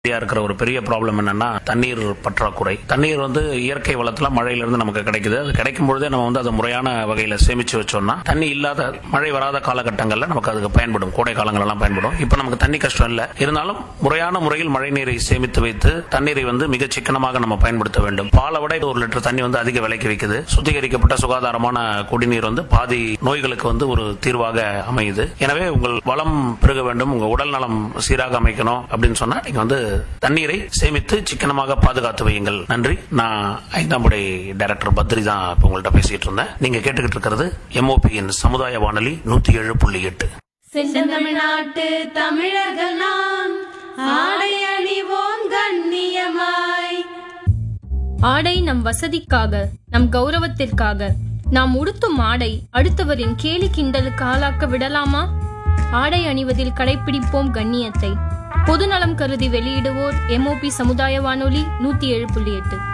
India இருக்கிற ஒரு பெரிய ப்ராப்ளம் என்னன்னா தண்ணீர் பற்றாக்குறை தண்ணீர் வந்து இயற்கை வளத்துல மழையில இருந்து நமக்கு கிடைக்குது அது கிடைக்கும் பொழுதே நம்ம வந்து அதை முறையான வகையில சேமிச்சு வச்சோம்னா தண்ணி இல்லாத மழை வராத காலகட்டங்கள்ல நமக்கு அதுக்கு பயன்படும் கோடை காலங்கள் எல்லாம் பயன்படும் இப்ப நமக்கு தண்ணி கஷ்டம் இல்ல இருந்தாலும் முறையான முறையில் மழை நீரை சேமித்து வைத்து தண்ணீரை வந்து மிக சிக்கனமாக நம்ம பயன்படுத்த வேண்டும் பாலை விட ஒரு லிட்டர் தண்ணி வந்து அதிக விலைக்கு விற்குது சுத்திகரிக்கப்பட்ட சுகாதாரமான குடிநீர் வந்து பாதி நோய்களுக்கு வந்து ஒரு தீர்வாக அமையுது எனவே உங்கள் வளம் பெருக வேண்டும் உங்க உடல் நலம் சீராக அமைக்கணும் அப்படின்னு சொன்னா நீங்க வந்து தண்ணீரை சேமித்து சிக்கனமாக பாதுகாத்து வையுங்கள் நன்றி நான் ஐந்தாம் படை டைரக்டர் பத்ரி தான் இப்ப உங்கள்ட்ட பேசிட்டு இருந்தேன் நீங்க கேட்டுக்கிட்டு இருக்கிறது எம்ஓபியின் சமுதாய வானொலி நூத்தி ஏழு புள்ளி எட்டு செந்தமிழ்நாட்டு தமிழர்கள் நாம் ஆடை அணிவோம் கண்ணியமாய் ஆடை நம் வசதிக்காக நம் கௌரவத்திற்காக நாம் உடுத்தும் ஆடை அடுத்தவரின் கேலி கிண்டலுக்கு ஆளாக்க விடலாமா ஆடை அணிவதில் கடைபிடிப்போம் கண்ணியத்தை பொதுநலம் கருதி வெளியிடுவோர் எம்ஓபி சமுதாய வானொலி நூத்தி ஏழு புள்ளி எட்டு